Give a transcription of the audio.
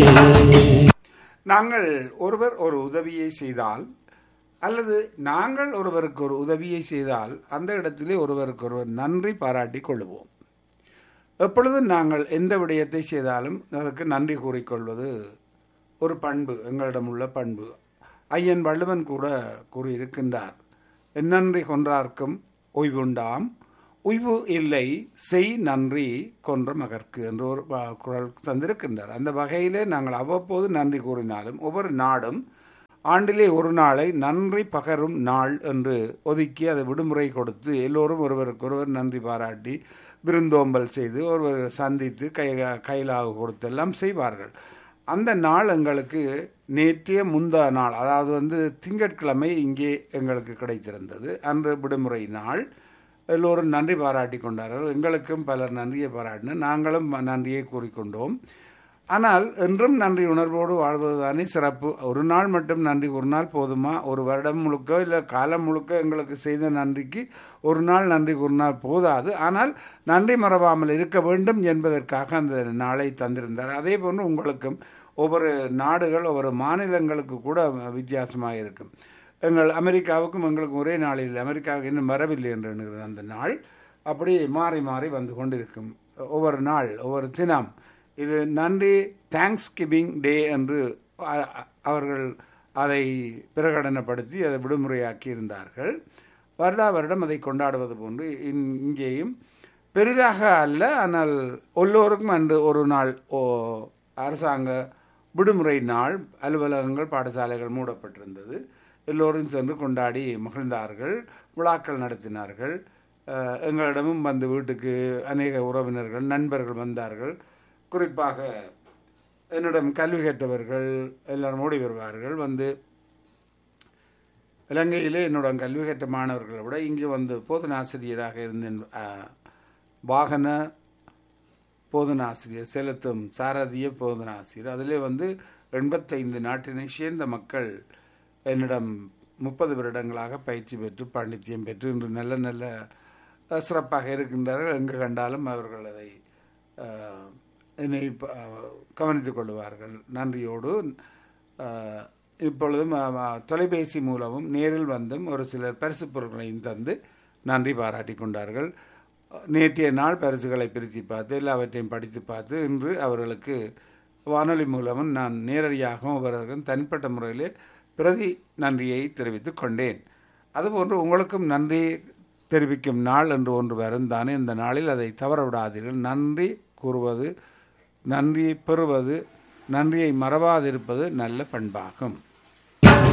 நாங்கள் ஒருவர் ஒரு உதவியை செய்தால் அல்லது நாங்கள் ஒருவருக்கு ஒரு உதவியை செய்தால் அந்த இடத்திலே ஒருவருக்கு ஒருவர் நன்றி பாராட்டிக் கொள்ளுவோம் எப்பொழுதும் நாங்கள் எந்த விடயத்தை செய்தாலும் அதற்கு நன்றி கூறிக்கொள்வது ஒரு பண்பு எங்களிடம் உள்ள பண்பு ஐயன் வள்ளுவன் கூட கூறியிருக்கின்றார் எந்நன்றி கொன்றார்க்கும் ஓய்வுண்டாம் உய்வு இல்லை செய் நன்றி கொன்ற மகற்கு என்று ஒரு வ- குரல் தந்திருக்கின்றார் அந்த வகையிலே நாங்கள் அவ்வப்போது நன்றி கூறினாலும் ஒவ்வொரு நாடும் ஆண்டிலே ஒரு நாளை நன்றி பகரும் நாள் என்று ஒதுக்கி அதை விடுமுறை கொடுத்து எல்லோரும் ஒருவருக்கொருவர் நன்றி பாராட்டி விருந்தோம்பல் செய்து ஒருவர் சந்தித்து கை கைலாக கொடுத்து எல்லாம் செய்வார்கள் அந்த நாள் எங்களுக்கு நேற்றைய முந்தா நாள் அதாவது வந்து திங்கட்கிழமை இங்கே எங்களுக்கு கிடைத்திருந்தது அன்று விடுமுறை நாள் எல்லோரும் நன்றி பாராட்டி கொண்டார்கள் எங்களுக்கும் பலர் நன்றியை பாராட்டினர் நாங்களும் நன்றியை கூறிக்கொண்டோம் ஆனால் என்றும் நன்றி உணர்வோடு வாழ்வதுதானே சிறப்பு ஒரு நாள் மட்டும் நன்றி ஒரு நாள் போதுமா ஒரு வருடம் முழுக்க இல்லை காலம் முழுக்க எங்களுக்கு செய்த நன்றிக்கு ஒரு நாள் நன்றி ஒரு நாள் போதாது ஆனால் நன்றி மறவாமல் இருக்க வேண்டும் என்பதற்காக அந்த நாளை தந்திருந்தார் அதே போன்று உங்களுக்கும் ஒவ்வொரு நாடுகள் ஒவ்வொரு மாநிலங்களுக்கு கூட வித்தியாசமாக இருக்கும் எங்கள் அமெரிக்காவுக்கும் எங்களுக்கும் ஒரே நாளில் அமெரிக்காவுக்கு இன்னும் வரவில்லை என்று எண்ணுகிறேன் அந்த நாள் அப்படி மாறி மாறி வந்து கொண்டிருக்கும் ஒவ்வொரு நாள் ஒவ்வொரு தினம் இது நன்றி தேங்க்ஸ் கிவிங் டே என்று அ- அ- அவர்கள் அதை பிரகடனப்படுத்தி அதை விடுமுறையாக்கி இருந்தார்கள் வருடா வருடம் அதை கொண்டாடுவது போன்று இன்- இங்கேயும் பெரிதாக அல்ல ஆனால் எல்லோருக்கும் அன்று ஒரு நாள் ஓ அரசாங்க விடுமுறை நாள் அலுவலகங்கள் பாடசாலைகள் மூடப்பட்டிருந்தது எல்லோரும் சென்று கொண்டாடி மகிழ்ந்தார்கள் விழாக்கள் நடத்தினார்கள் அஹ், எங்களிடமும் வந்து வீட்டுக்கு அநேக உறவினர்கள் நண்பர்கள் வந்தார்கள் குறிப்பாக என்னிடம் கல்வி கற்றவர்கள் எல்லாரும் ஓடி வருவார்கள் வந்து இலங்கையிலே என்னுடன் கல்வி கற்ற மாணவர்களை விட இங்கு வந்து போதனாசிரியராக இருந்தேன் அஹ், வாகன போதனாசிரியர் செலுத்தும் சாரதிய போதனாசிரியர் அதிலே வந்து எண்பத்தைந்து நாட்டினை சேர்ந்த மக்கள் என்னிடம் முப்பது வருடங்களாக பயிற்சி பெற்று பாண்டித்யம் பெற்று இன்று நல்ல நல்ல அஹ், சிறப்பாக இருக்கின்றார்கள் எங்கு கண்டாலும் அவர்கள் அதை அஹ், என்னை ப- அஹ், கவனித்துக் கொள்வார்கள் நன்றியோடு அஹ், இப்பொழுதும் அஹ், அஹ், தொலைபேசி மூலமும் நேரில் வந்தும் ஒரு சிலர் பரிசு பொருட்களையும் தந்து நன்றி பாராட்டி கொண்டார்கள் நேற்றைய நாள் பரிசுகளை பிரித்து பார்த்து எல்லாவற்றையும் படித்து பார்த்து இன்று அவர்களுக்கு வானொலி மூலமும் நான் நேரடியாகவும் அவர்களுக்கும் தனிப்பட்ட முறையிலே பிரதி நன்றியை தெரிவித்துக் கொண்டேன் அதுபோன்று உங்களுக்கும் நன்றி தெரிவிக்கும் நாள் என்று ஒன்று வரும் தானே இந்த நாளில் அதை தவற விடாதீர்கள் நன்றி கூறுவது நன்றியை பெறுவது நன்றியை மறவாதிருப்பது நல்ல பண்பாகும்